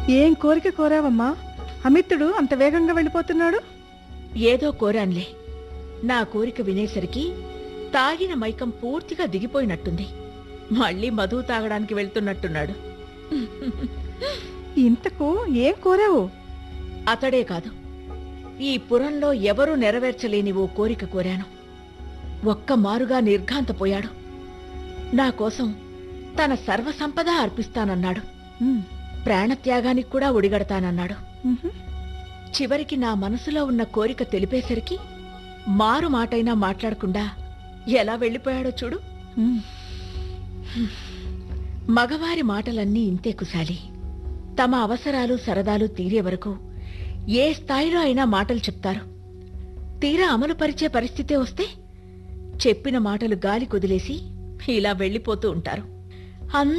ఏం కోరిక కోరావమ్మా అమిత్తుడు అంత వేగంగా వెళ్ళిపోతున్నాడు ఏదో కోరాన్లే నా కోరిక వినేసరికి తాగిన మైకం పూర్తిగా దిగిపోయినట్టుంది మళ్ళీ మధు తాగడానికి వెళ్తున్నట్టున్నాడు ఇంతకు ఏం కోరావు అతడే కాదు ఈ పురంలో ఎవరూ నెరవేర్చలేని ఓ కోరిక కోరాను ఒక్క మారుగా నిర్ఘాంతపోయాడు నా కోసం తన సర్వసంపద అర్పిస్తానన్నాడు ఉమ్, ప్రాణత్యాగానికి కూడా ఒడిగడతానన్నాడు ఉహు. చివరికి నా మనసులో ఉన్న కోరిక తెలిపేసరికి మారు మాటైనా మాట్లాడకుండా ఎలా వెళ్ళిపోయాడో చూడు ఉమ్, మగవారి మాటలన్నీ ఇంతే కుశాలి తమ అవసరాలు సరదాలు తీరే వరకు ఏ స్థాయిలో అయినా మాటలు చెప్తారు తీరా అమలు పరిచే పరిస్థితే వస్తే చెప్పిన మాటలు గాలి కుదిలేసి ఇలా వెళ్ళిపోతూ ఉంటారు